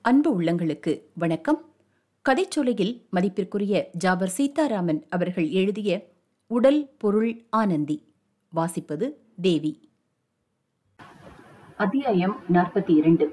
அன்பு உள்ளங்களுக்கு வணக்கம் கதைச்சோலையில் மதிப்பிற்குரிய ஜாபர் சீதாராமன் அவர்கள் எழுதிய உடல் பொருள் ஆனந்தி வாசிப்பது தேவி அத்தியாயம் நாற்பத்தி இரண்டு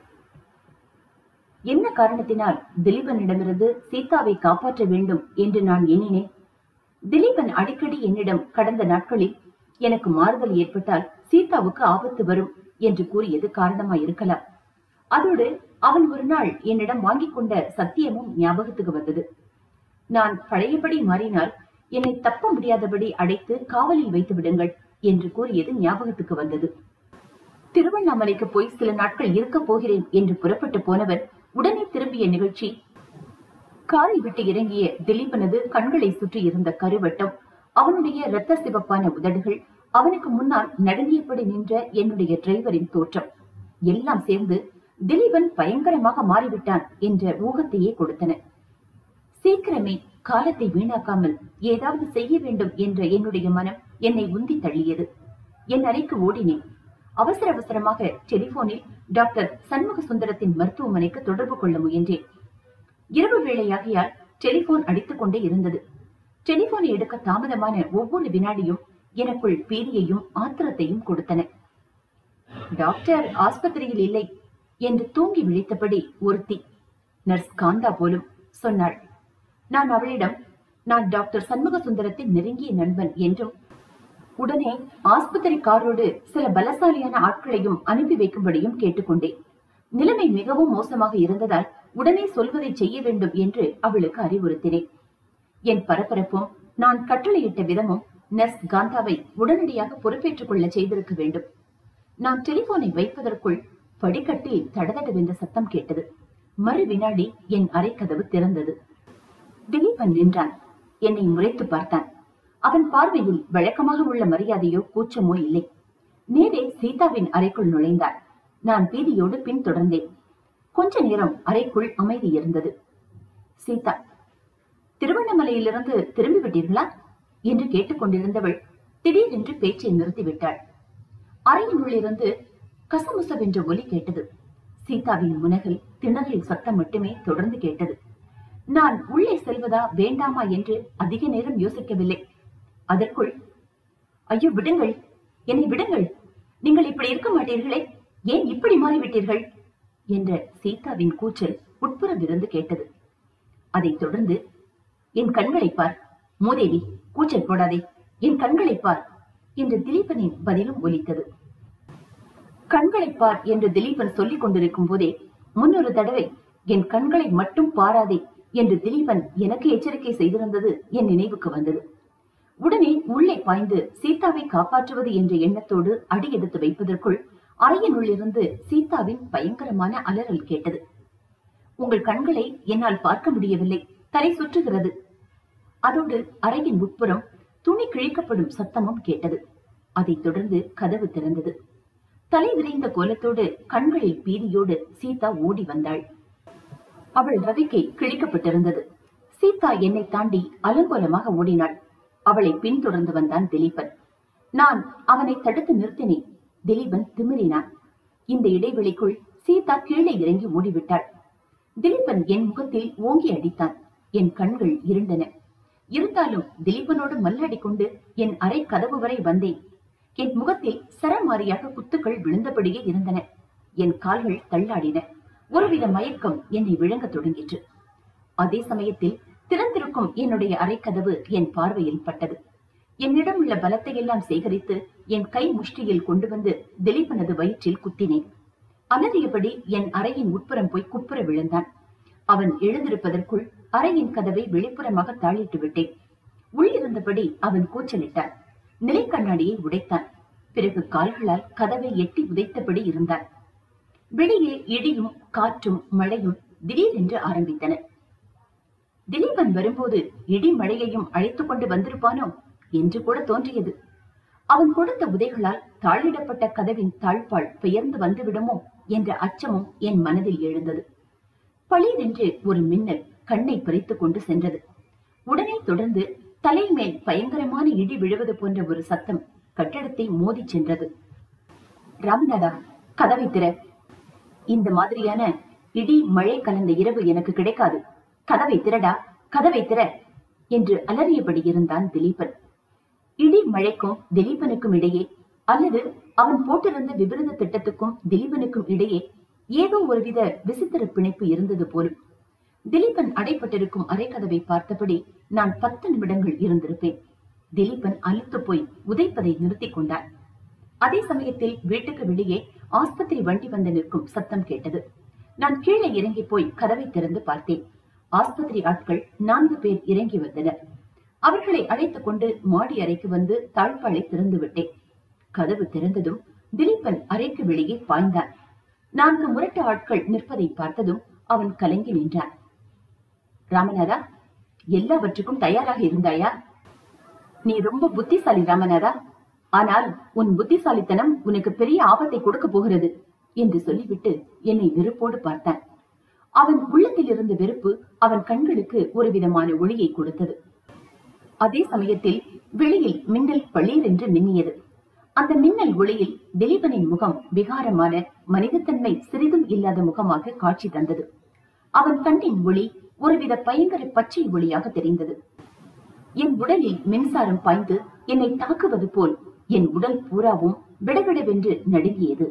என்ன காரணத்தினால் திலீபனிடமிருந்து சீதாவை காப்பாற்ற வேண்டும் என்று நான் எண்ணினேன் திலீபன் அடிக்கடி என்னிடம் கடந்த நாட்களில் எனக்கு மாறுதல் ஏற்பட்டால் சீதாவுக்கு ஆபத்து வரும் என்று கூறியது காரணமாயிருக்கலாம் அதோடு அவன் ஒரு நாள் என்னிடம் வாங்கிக் கொண்ட சத்தியமும் ஞாபகத்துக்கு வந்தது நான் பழையபடி மாறினால் என்னை தப்ப முடியாதபடி அடைத்து காவலில் வைத்து விடுங்கள் என்று கூறியது ஞாபகத்துக்கு வந்தது திருவண்ணாமலைக்கு போய் சில நாட்கள் இருக்க போகிறேன் என்று புறப்பட்டு போனவர் உடனே திரும்பிய நிகழ்ச்சி காரை விட்டு இறங்கிய திலீபனது கண்களை சுற்றி இருந்த கருவட்டம் அவனுடைய இரத்த சிவப்பான உதடுகள் அவனுக்கு முன்னால் நடுங்கியபடி நின்ற என்னுடைய டிரைவரின் தோற்றம் எல்லாம் சேர்ந்து திலீபன் பயங்கரமாக மாறிவிட்டான் என்ற ஊகத்தையே கொடுத்தன சீக்கிரமே காலத்தை வீணாக்காமல் ஏதாவது செய்ய வேண்டும் என்ற என்னுடைய மனம் என்னை உந்தி தள்ளியது என் அறைக்கு ஓடினேன் அவசர அவசரமாக டெலிபோனில் டாக்டர் சண்முக சுந்தரத்தின் மருத்துவமனைக்கு தொடர்பு கொள்ள முயன்றேன் இரவு வேளையாகியால் டெலிபோன் அடித்துக் கொண்டே இருந்தது டெலிபோனை எடுக்க தாமதமான ஒவ்வொரு வினாடியும் எனக்குள் பீதியையும் ஆத்திரத்தையும் கொடுத்தன டாக்டர் ஆஸ்பத்திரியில் இல்லை என்று தூங்கி விழித்தபடி ஒருத்தி நர்ஸ் காந்தா போலும் சொன்னாள் நான் அவளிடம் நான் டாக்டர் சண்முக சுந்தரத்தின் நெருங்கிய நண்பன் என்றும் உடனே ஆஸ்பத்திரி காரோடு சில பலசாலியான ஆட்களையும் அனுப்பி வைக்கும்படியும் கேட்டுக்கொண்டேன் நிலைமை மிகவும் மோசமாக இருந்ததால் உடனே சொல்வதை செய்ய வேண்டும் என்று அவளுக்கு அறிவுறுத்தினேன் என் பரபரப்பும் நான் கட்டளையிட்ட விதமும் நர்ஸ் காந்தாவை உடனடியாக பொறுப்பேற்றுக் கொள்ள செய்திருக்க வேண்டும் நான் டெலிபோனை வைப்பதற்குள் படிக்கட்டில் தடதடவென்ற சத்தம் கேட்டது மறு வினாடி என் அறைக்கதவு திறந்தது திலீபன் நின்றான் என்னை முறைத்து பார்த்தான் அவன் பார்வையில் வழக்கமாக உள்ள மரியாதையோ கூச்சமோ இல்லை நேரே சீதாவின் அறைக்குள் நுழைந்தான் நான் பீதியோடு பின்தொடர்ந்தேன் கொஞ்ச நேரம் அறைக்குள் அமைதி இருந்தது சீதா திருவண்ணாமலையிலிருந்து திரும்பி விட்டீர்களா என்று கேட்டுக்கொண்டிருந்தவள் திடீரென்று பேச்சை நிறுத்திவிட்டாள் அறையினுள்ளிருந்து கசமுசவென்ற ஒலி கேட்டது சீதாவின் முனகல் திணறல் சத்தம் மட்டுமே தொடர்ந்து கேட்டது நான் உள்ளே செல்வதா வேண்டாமா என்று அதிக நேரம் யோசிக்கவில்லை அதற்குள் ஐயோ விடுங்கள் என்னை விடுங்கள் நீங்கள் இப்படி இருக்க மாட்டீர்களே ஏன் இப்படி மாறிவிட்டீர்கள் என்ற சீதாவின் கூச்சல் உட்புறமிருந்து கேட்டது அதைத் தொடர்ந்து என் கண்களை பார் மூதேவி கூச்சல் போடாதே என் கண்களை பார் என்று திலீபனின் பதிலும் ஒலித்தது கண்களை பார் என்று திலீபன் சொல்லிக் கொண்டிருக்கும் போதே முன்னொரு தடவை என் கண்களை மட்டும் பாராதே என்று திலீபன் எனக்கு எச்சரிக்கை செய்திருந்தது என் நினைவுக்கு வந்தது உடனே உள்ளே பாய்ந்து சீதாவை காப்பாற்றுவது என்ற எண்ணத்தோடு அடி எடுத்து வைப்பதற்குள் அறையினுள்ளிருந்து சீதாவின் பயங்கரமான அலறல் கேட்டது உங்கள் கண்களை என்னால் பார்க்க முடியவில்லை தலை சுற்றுகிறது அதோடு அறையின் உட்புறம் துணி கிழிக்கப்படும் சத்தமும் கேட்டது அதைத் தொடர்ந்து கதவு திறந்தது தலை விரைந்த கோலத்தோடு கண்களில் பீதியோடு சீதா ஓடி வந்தாள் அவள் ரவிக்கை கிழிக்கப்பட்டிருந்தது சீதா என்னை தாண்டி அலங்கோலமாக ஓடினாள் அவளை பின்தொடர்ந்து வந்தான் திலீபன் நான் அவனை தடுத்து நிறுத்தினேன் திலீபன் திமிரினான் இந்த இடைவெளிக்குள் சீதா கீழே இறங்கி ஓடிவிட்டாள் திலீபன் என் முகத்தில் ஓங்கி அடித்தான் என் கண்கள் இருண்டன இருந்தாலும் திலீபனோடு மல்லாடி கொண்டு என் அறை கதவு வரை வந்தேன் என் முகத்தில் சரமாரியாக குத்துக்கள் விழுந்தபடியே இருந்தன என் கால்கள் தள்ளாடின ஒருவித மயக்கம் என்னை விழுங்கத் தொடங்கிற்று அதே சமயத்தில் திறந்திருக்கும் என்னுடைய அறைக்கதவு என் பார்வையில் பட்டது என்னிடம் உள்ள பலத்தை எல்லாம் சேகரித்து என் கை முஷ்டியில் கொண்டு வந்து திலீபனது வயிற்றில் குத்தினேன் அலறியபடி என் அறையின் உட்புறம் போய் குப்புற விழுந்தான் அவன் எழுந்திருப்பதற்குள் அறையின் கதவை வெளிப்புறமாக தாளிட்டு விட்டேன் உள்ளிருந்தபடி அவன் கூச்சலிட்டான் நிலை கண்ணாடியை உடைத்தான் பிறகு கால்களால் கதவை எட்டி உதைத்தபடி இருந்தான் வெளியே இடியும் காற்றும் மழையும் திடீரென்று ஆரம்பித்தன திலீபன் வரும்போது இடி மழையையும் அழைத்துக் கொண்டு வந்திருப்பானோ என்று கூட தோன்றியது அவன் கொடுத்த உதைகளால் தாழிடப்பட்ட கதவின் தாழ்பாள் பெயர்ந்து வந்துவிடுமோ என்ற அச்சமும் என் மனதில் எழுந்தது பளிரென்று ஒரு மின்னல் கண்ணை பறித்துக் கொண்டு சென்றது உடனே தொடர்ந்து தலைமேல் பயங்கரமான இடி விழுவது போன்ற ஒரு சத்தம் கட்டடத்தை மோதிச் சென்றது ராமநாதா கதவை திற இந்த மாதிரியான இடி மழை கலந்த இரவு எனக்கு கிடைக்காது கதவை திறடா கதவை திற என்று அலறியபடி இருந்தான் திலீபன் இடி மழைக்கும் திலீபனுக்கும் இடையே அல்லது அவன் போட்டிருந்த விபரீத திட்டத்துக்கும் திலீபனுக்கும் இடையே ஏதோ ஒருவித விசித்திர பிணைப்பு இருந்தது போலும் திலீபன் அடைப்பட்டிருக்கும் அரைக்கதவை பார்த்தபடி நான் பத்து நிமிடங்கள் இருந்திருப்பேன் திலீபன் அலுத்து போய் உதைப்பதை நிறுத்திக் கொண்டான் அதே சமயத்தில் வீட்டுக்கு வெளியே ஆஸ்பத்திரி வண்டி வந்து நிற்கும் சத்தம் கேட்டது நான் கீழே இறங்கி போய் கதவை திறந்து பார்த்தேன் ஆஸ்பத்திரி ஆட்கள் நான்கு பேர் இறங்கி வந்தனர் அவர்களை அழைத்துக் கொண்டு மாடி அறைக்கு வந்து தாழ்பாளை திறந்து விட்டேன் கதவு திறந்ததும் திலீபன் அறைக்கு வெளியே பாய்ந்தான் நான்கு முரட்டு ஆட்கள் நிற்பதை பார்த்ததும் அவன் கலங்கி நின்றான் ராமநாதா எல்லாவற்றுக்கும் தயாராக இருந்தாயா நீ ரொம்ப புத்திசாலி ராமநாதா ஆனால் உன் புத்திசாலித்தனம் உனக்கு பெரிய ஆபத்தை கொடுக்க போகிறது என்று சொல்லிவிட்டு என்னை வெறுப்போடு பார்த்தான் அவன் உள்ளத்தில் இருந்த வெறுப்பு அவன் கண்களுக்கு ஒரு விதமான ஒளியை கொடுத்தது அதே சமயத்தில் வெளியில் மின்னல் பளீர் என்று மின்னியது அந்த மின்னல் ஒளியில் திலீபனின் முகம் விகாரமான மனிதத்தன்மை சிறிதும் இல்லாத முகமாக காட்சி தந்தது அவன் கண்ணின் ஒளி ஒருவித பயங்கர பச்சை ஒளியாக தெரிந்தது என் உடலில் மின்சாரம் பாய்ந்து என்னை தாக்குவது போல் என் உடல் பூராவும் விடவிடவென்று நடுங்கியது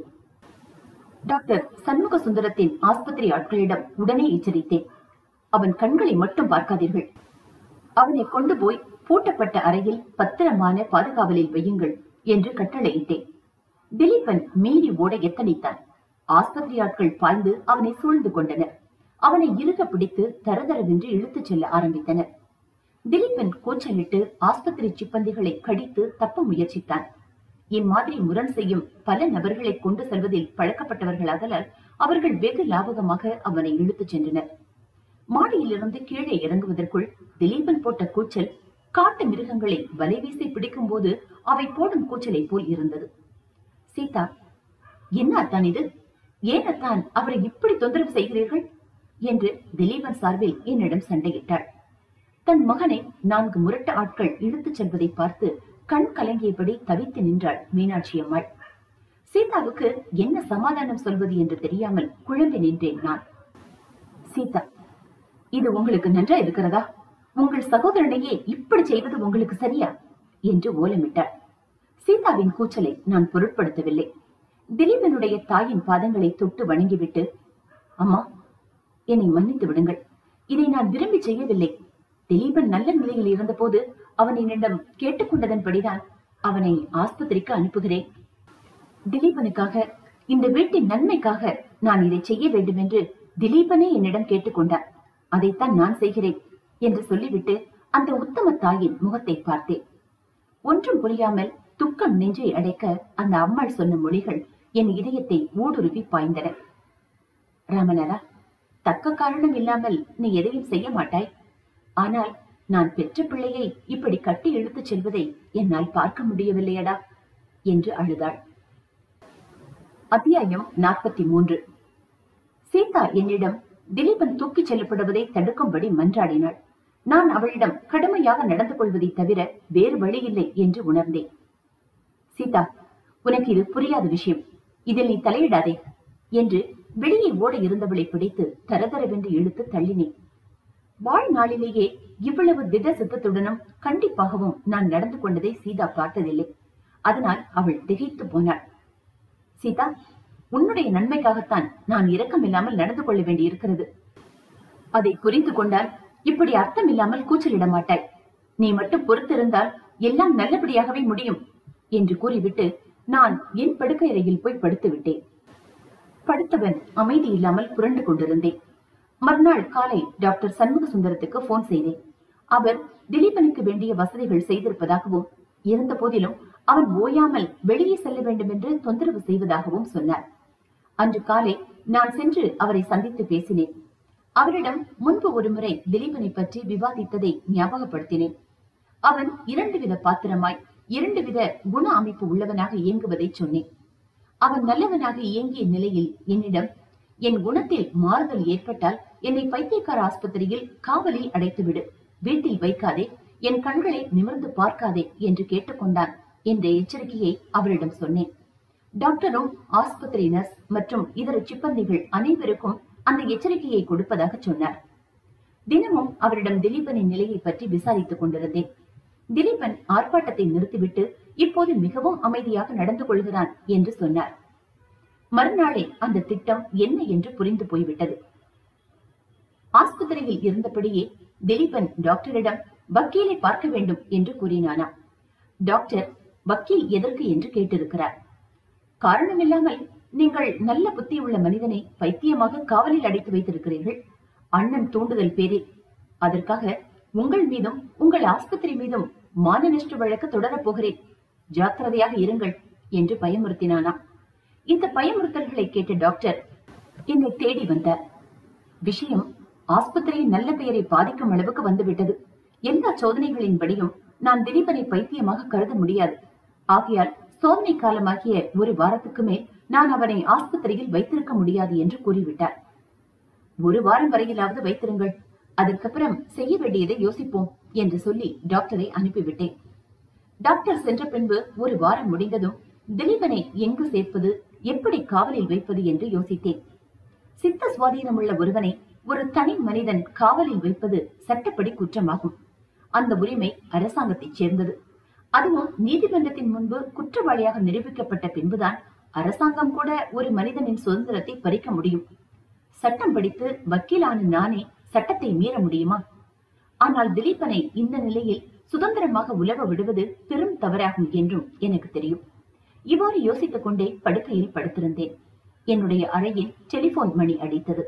டாக்டர் சண்முக சுந்தரத்தின் ஆஸ்பத்திரி ஆட்களிடம் உடனே எச்சரித்தேன் அவன் கண்களை மட்டும் பார்க்காதீர்கள் அவனை கொண்டு போய் பூட்டப்பட்ட அறையில் பத்திரமான பாதுகாவலில் வையுங்கள் என்று கட்டளையிட்டேன் திலீபன் மீறி ஓட எத்தனித்தான் ஆஸ்பத்திரி ஆட்கள் பாய்ந்து அவனை சூழ்ந்து கொண்டனர் அவனை இறுக பிடித்து தரதரவென்று இழுத்துச் செல்ல ஆரம்பித்தனர் திலீபன் கூச்சலிட்டு ஆஸ்பத்திரி சிப்பந்திகளை கடித்து தப்ப முயற்சித்தான் இம்மாதிரி முரண் செய்யும் பல நபர்களை கொண்டு செல்வதில் பழக்கப்பட்டவர்களாதலால் அவர்கள் வெகு லாபகமாக அவனை இழுத்துச் சென்றனர் மாடியிலிருந்து கீழே இறங்குவதற்குள் திலீபன் போட்ட கூச்சல் காட்டு மிருகங்களை வலைவீசி பிடிக்கும் போது அவை போடும் கூச்சலை போல் இருந்தது சீதா என்ன அத்தான் இது ஏன் அத்தான் அவரை இப்படி தொந்தரவு செய்கிறீர்கள் என்று திலீபன் சார்பில் என்னிடம் சண்டையிட்டாள் தன் மகனை நான்கு முரட்டு ஆட்கள் இழுத்துச் செல்வதை பார்த்து கண் கலங்கியபடி தவித்து நின்றாள் மீனாட்சி அம்மாள் சீதாவுக்கு என்ன சமாதானம் சொல்வது என்று தெரியாமல் குழம்பி நின்றேன் நான் சீதா இது உங்களுக்கு நன்றா இருக்கிறதா உங்கள் சகோதரனையே இப்படி செய்வது உங்களுக்கு சரியா என்று ஓலமிட்டாள் சீதாவின் கூச்சலை நான் பொருட்படுத்தவில்லை திலீபனுடைய தாயின் பாதங்களை தொட்டு வணங்கிவிட்டு அம்மா என்னை மன்னித்து விடுங்கள் இதை நான் விரும்பி செய்யவில்லை திலீபன் நல்ல நிலையில் இருந்தபோது அவன் என்னிடம் கேட்டுக்கொண்டதன்படிதான் அவனை ஆஸ்பத்திரிக்கு அனுப்புகிறேன் திலீபனுக்காக இந்த வீட்டின் நன்மைக்காக நான் இதை செய்ய வேண்டும் என்று திலீபனே என்னிடம் கேட்டுக்கொண்டார் அதைத்தான் நான் செய்கிறேன் என்று சொல்லிவிட்டு அந்த உத்தம தாயின் முகத்தை பார்த்தேன் ஒன்றும் புரியாமல் துக்கம் நெஞ்சை அடைக்க அந்த அம்மாள் சொன்ன மொழிகள் என் இதயத்தை ஊடுருவி பாய்ந்தன ராமனரா தக்க காரணம் இல்லாமல் நீ எதையும் செய்ய மாட்டாய் ஆனால் நான் பெற்ற பிள்ளையை இப்படி கட்டி இழுத்துச் செல்வதை என்னால் பார்க்க முடியவில்லையடா என்று அழுதாள் அத்தியாயம் நாற்பத்தி மூன்று சீதா என்னிடம் திலீபன் தூக்கிச் செல்லப்படுவதை தடுக்கும்படி மன்றாடினாள் நான் அவளிடம் கடுமையாக நடந்து கொள்வதை தவிர வேறு வழியில்லை என்று உணர்ந்தேன் சீதா உனக்கு இது புரியாத விஷயம் இதில் நீ தலையிடாதே என்று வெளியே ஓட இருந்தவளை பிடித்து தரதரவென்று இழுத்து தள்ளினேன் வாழ்நாளிலேயே இவ்வளவு திட சித்தத்துடனும் கண்டிப்பாகவும் நான் நடந்து கொண்டதை சீதா பார்த்ததில்லை அதனால் அவள் திகைத்து போனாள் சீதா உன்னுடைய நன்மைக்காகத்தான் நான் இரக்கமில்லாமல் நடந்து கொள்ள வேண்டியிருக்கிறது அதை புரிந்து கொண்டால் இப்படி அர்த்தம் இல்லாமல் கூச்சலிட மாட்டாய் நீ மட்டும் பொறுத்திருந்தால் எல்லாம் நல்லபடியாகவே முடியும் என்று கூறிவிட்டு நான் என் படுக்கை அறையில் போய் படுத்து விட்டேன் படுத்தவன் அமைதி இல்லாமல் புரண்டு கொண்டிருந்தேன் மறுநாள் காலை டாக்டர் சண்முக சுந்தரத்துக்கு போன் செய்தேன் அவர் திலீபனுக்கு வேண்டிய வசதிகள் செய்திருப்பதாகவும் இருந்த போதிலும் அவன் ஓயாமல் வெளியே செல்ல வேண்டும் என்று தொந்தரவு செய்வதாகவும் சொன்னார் அன்று காலை நான் சென்று அவரை சந்தித்து பேசினேன் அவரிடம் முன்பு ஒருமுறை திலீபனை பற்றி விவாதித்ததை ஞாபகப்படுத்தினேன் அவன் இரண்டு வித பாத்திரமாய் இரண்டு வித குண அமைப்பு உள்ளவனாக இயங்குவதை சொன்னேன் அவன் நல்லவனாக இயங்கிய நிலையில் என்னிடம் என் குணத்தில் மாறுதல் ஏற்பட்டால் என்னை பைத்தியக்கார ஆஸ்பத்திரியில் காவலில் அடைத்துவிடு வீட்டில் வைக்காதே என் கண்களை நிமிர்ந்து பார்க்காதே என்று கேட்டுக்கொண்டான் என்ற எச்சரிக்கையை அவரிடம் சொன்னேன் டாக்டரும் ஆஸ்பத்திரி நர்ஸ் மற்றும் இதர சிப்பந்திகள் அனைவருக்கும் அந்த எச்சரிக்கையை கொடுப்பதாக சொன்னார் தினமும் அவரிடம் திலீபனின் நிலையை பற்றி விசாரித்துக் கொண்டிருந்தேன் திலீபன் ஆர்ப்பாட்டத்தை நிறுத்திவிட்டு இப்போது மிகவும் அமைதியாக நடந்து கொள்கிறான் என்று சொன்னார் மறுநாளே அந்த திட்டம் என்ன என்று புரிந்து போய்விட்டது ஆஸ்பத்திரியில் இருந்தபடியே திலீபன் டாக்டரிடம் வக்கீலை பார்க்க வேண்டும் என்று கூறினானாம் டாக்டர் வக்கீல் எதற்கு என்று கேட்டிருக்கிறார் காரணமில்லாமல் நீங்கள் நல்ல புத்தி உள்ள மனிதனை பைத்தியமாக காவலில் அடைத்து வைத்திருக்கிறீர்கள் அண்ணன் தூண்டுதல் பேரில் அதற்காக உங்கள் மீதும் உங்கள் ஆஸ்பத்திரி மீதும் மான நஷ்ட வழக்கு தொடரப் போகிறேன் ஜாக்கிரதையாக இருங்கள் என்று பயமுறுத்தினானாம் இந்த பயமுறுத்தல்களை கேட்ட டாக்டர் என்னை தேடி வந்தார் விஷயம் ஆஸ்பத்திரியின் நல்ல பெயரை பாதிக்கும் அளவுக்கு வந்துவிட்டது எல்லா சோதனைகளின்படியும் நான் திலீபனை பைத்தியமாக கருத முடியாது ஆகையால் சோதனை காலமாகிய ஒரு வாரத்துக்கு மேல் நான் அவனை ஆஸ்பத்திரியில் வைத்திருக்க முடியாது என்று கூறிவிட்டார் ஒரு வாரம் வரையிலாவது வைத்திருங்கள் அதற்கப்புறம் செய்ய வேண்டியதை யோசிப்போம் என்று சொல்லி டாக்டரை அனுப்பிவிட்டேன் டாக்டர் சென்ற பின்பு ஒரு வாரம் முடிந்ததும் திலீபனை எங்கு சேர்ப்பது எப்படி காவலில் வைப்பது என்று யோசித்தேன் சித்த சுவாதீனமுள்ள ஒருவனை ஒரு தனி மனிதன் காவலில் வைப்பது சட்டப்படி குற்றமாகும் அந்த உரிமை அரசாங்கத்தைச் சேர்ந்தது அதுவும் நீதிமன்றத்தின் முன்பு குற்றவாளியாக நிரூபிக்கப்பட்ட பின்புதான் அரசாங்கம் கூட ஒரு மனிதனின் சுதந்திரத்தை பறிக்க முடியும் சட்டம் படித்து வக்கீலான நானே சட்டத்தை மீற முடியுமா ஆனால் திலீபனை இந்த நிலையில் சுதந்திரமாக உலவ விடுவது பெரும் தவறாகும் என்றும் எனக்கு தெரியும் இவ்வாறு யோசித்துக் கொண்டே படுக்கையில் படுத்திருந்தேன் என்னுடைய அறையில் டெலிபோன் மணி அடித்தது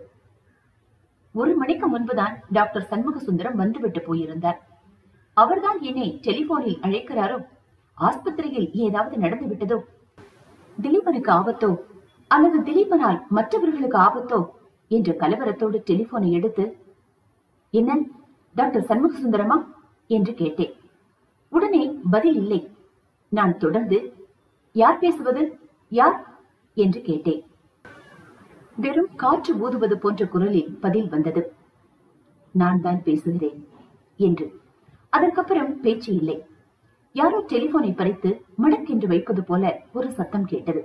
ஒரு மணிக்கு முன்புதான் டாக்டர் சண்முக சுந்தரம் வந்துவிட்டு போயிருந்தார் அவர்தான் என்னை டெலிபோனில் அழைக்கிறாரோ ஆஸ்பத்திரியில் ஏதாவது நடந்து விட்டதோ திலீபனுக்கு ஆபத்தோ அல்லது திலீபனால் மற்றவர்களுக்கு ஆபத்தோ என்ற கலவரத்தோடு டெலிபோனை எடுத்து என்ன டாக்டர் சண்முக சுந்தரமா என்று கேட்டேன் உடனே பதில் இல்லை நான் தொடர்ந்து யார் பேசுவது யார் என்று கேட்டேன் வெறும் காற்று ஊதுவது போன்ற குரலில் பதில் வந்தது நான் தான் பேசுகிறேன் என்று அதற்கப்புறம் பேச்சு இல்லை யாரோ டெலிபோனை பறித்து மடக்கென்று வைப்பது போல ஒரு சத்தம் கேட்டது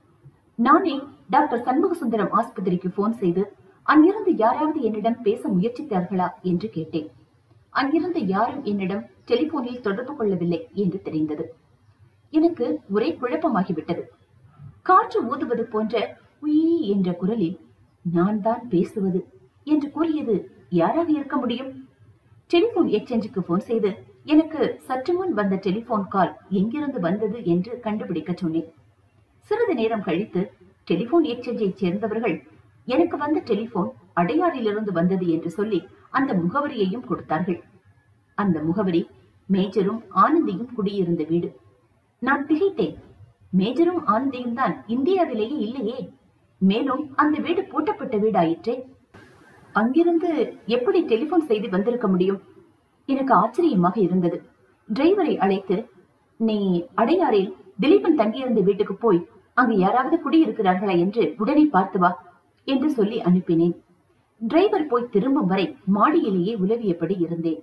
நானே டாக்டர் சண்முக சுந்தரம் ஆஸ்பத்திரிக்கு போன் செய்து அங்கிருந்து யாராவது என்னிடம் பேச முயற்சித்தார்களா என்று கேட்டேன் அங்கிருந்து யாரும் என்னிடம் டெலிபோனில் தொடர்பு கொள்ளவில்லை என்று தெரிந்தது எனக்கு ஒரே குழப்பமாகிவிட்டது காற்று ஊதுவது போன்ற உயி என்ற குரலில் நான் தான் பேசுவது என்று கூறியது யாராக இருக்க முடியும் டெலிபோன் எக்ஸ்சேஞ்சுக்கு போன் செய்து எனக்கு சற்று முன் வந்த டெலிபோன் கால் எங்கிருந்து வந்தது என்று கண்டுபிடிக்க சொன்னேன் சிறிது நேரம் கழித்து டெலிபோன் எக்ஸ்சேஞ்சை சேர்ந்தவர்கள் எனக்கு வந்த டெலிபோன் அடையாறிலிருந்து வந்தது என்று சொல்லி அந்த முகவரியையும் கொடுத்தார்கள் அந்த முகவரி மேஜரும் ஆனந்தியும் குடியிருந்த வீடு நான் திகைத்தேன் மேஜரும் ஆனந்தியும் தான் இந்தியாவிலேயே இல்லையே மேலும் அந்த வீடு பூட்டப்பட்ட வீடாயிற்றே அங்கிருந்து எப்படி டெலிபோன் செய்து வந்திருக்க முடியும் எனக்கு ஆச்சரியமாக இருந்தது டிரைவரை அழைத்து நீ அடையாறில் திலீபன் தங்கியிருந்த வீட்டுக்கு போய் அங்கு யாராவது குடியிருக்கிறார்களா என்று உடனே பார்த்து வா என்று சொல்லி அனுப்பினேன் டிரைவர் போய் திரும்பும் வரை மாடியிலேயே உலவியபடி இருந்தேன்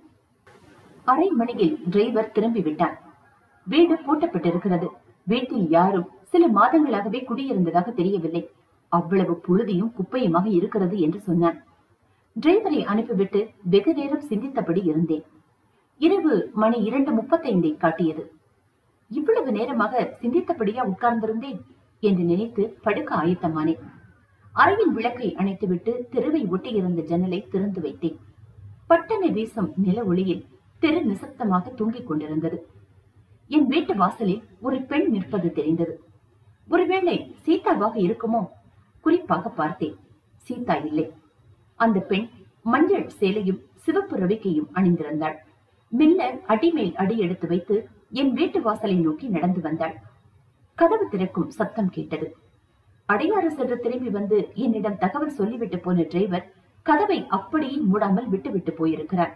அரை மணியில் டிரைவர் திரும்பி விட்டான் வீடு பூட்டப்பட்டிருக்கிறது வீட்டில் யாரும் சில மாதங்களாகவே குடியிருந்ததாக தெரியவில்லை அவ்வளவு புழுதியும் குப்பையுமாக இருக்கிறது என்று சொன்னான் டிரைவரை அனுப்பிவிட்டு வெகு நேரம் சிந்தித்தபடி இருந்தேன் இரவு மணி இரண்டு முப்பத்தைந்தை காட்டியது இவ்வளவு நேரமாக சிந்தித்தபடியா உட்கார்ந்திருந்தேன் என்று நினைத்து படுக்க ஆயத்தமானேன் அறையின் விளக்கை அணைத்துவிட்டு தெருவை ஒட்டியிருந்த ஜன்னலை திறந்து வைத்தேன் பட்டன வீசும் நில ஒளியில் தெரு நிசப்தமாக தூங்கிக் கொண்டிருந்தது என் வீட்டு வாசலில் ஒரு பெண் நிற்பது தெரிந்தது ஒருவேளை சீதாவாக இருக்குமோ குறிப்பாக பார்த்தேன் சீதா இல்லை அந்த பெண் மஞ்சள் சேலையும் சிவப்பு ரவிக்கையும் அணிந்திருந்தாள் மெல்ல அடிமேல் அடி எடுத்து வைத்து என் வீட்டு வாசலை நோக்கி நடந்து வந்தாள் கதவு திறக்கும் சத்தம் கேட்டது அடையாறு சென்று திரும்பி வந்து என்னிடம் தகவல் சொல்லிவிட்டு போன டிரைவர் கதவை அப்படியே மூடாமல் விட்டுவிட்டு போயிருக்கிறார்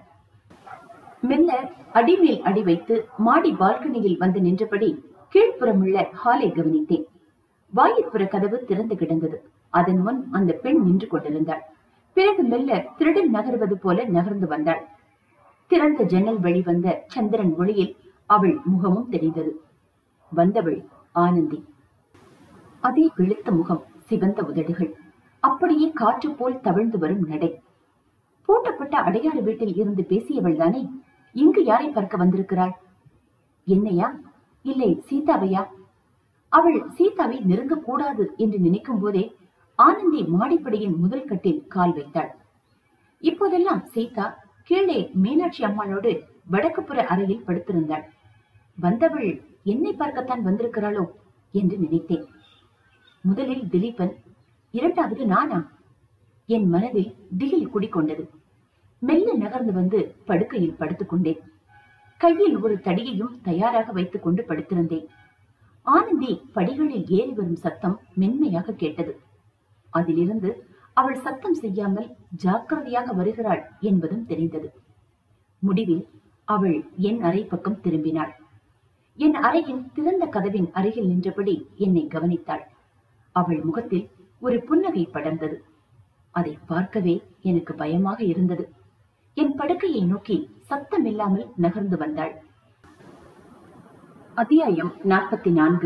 மெல்ல அடிமேல் அடி வைத்து மாடி பால்கனியில் வந்து நின்றபடி கீழ்ப்புறமுள்ள ஹாலை கவனித்தேன் வாயிற்புற கதவு திறந்து கிடந்தது அதன் முன் அந்த பெண் நின்று கொண்டிருந்தாள் பிறகு மெல்ல திருடன் நகர்வது போல நகர்ந்து வந்தாள் திறந்த ஜன்னல் வழி வந்த சந்திரன் ஒளியில் அவள் முகமும் தெரிந்தது வந்தவள் ஆனந்தி அதே வெளுத்த முகம் சிவந்த உதடுகள் அப்படியே காற்று போல் தவிழ்ந்து வரும் நடை பூட்டப்பட்ட அடையாறு வீட்டில் இருந்து பேசியவள் தானே இங்கு யாரை பார்க்க வந்திருக்கிறாள் என்னையா இல்லை சீதாவையா அவள் சீதாவை நெருங்க கூடாது என்று நினைக்கும் போதே ஆனந்தி மாடிப்படியின் முதல் கட்டில் கால் வைத்தாள் இப்போதெல்லாம் சீதா கீழே மீனாட்சி அம்மாளோடு வடக்குப்புற அறையில் படுத்திருந்தாள் வந்தவள் என்னை பார்க்கத்தான் வந்திருக்கிறாளோ என்று நினைத்தேன் முதலில் திலீபன் இரண்டாவது நானா என் மனதில் திகில் குடிக்கொண்டது மெல்ல நகர்ந்து வந்து படுக்கையில் படுத்துக் கொண்டேன் கையில் ஒரு தடியையும் தயாராக வைத்துக் கொண்டு படுத்திருந்தேன் ஆனந்தி படிகளில் ஏறி வரும் சத்தம் மென்மையாக கேட்டது அதிலிருந்து அவள் சத்தம் செய்யாமல் ஜாக்கிரதையாக வருகிறாள் என்பதும் தெரிந்தது முடிவில் அவள் என் அறை பக்கம் திரும்பினாள் என் அறையின் திறந்த கதவின் அருகில் நின்றபடி என்னை கவனித்தாள் அவள் முகத்தில் ஒரு புன்னகை படர்ந்தது அதை பார்க்கவே எனக்கு பயமாக இருந்தது என் படுக்கையை நோக்கி சத்தமில்லாமல் நகர்ந்து வந்தாள் அத்தியாயம் நாற்பத்தி நான்கு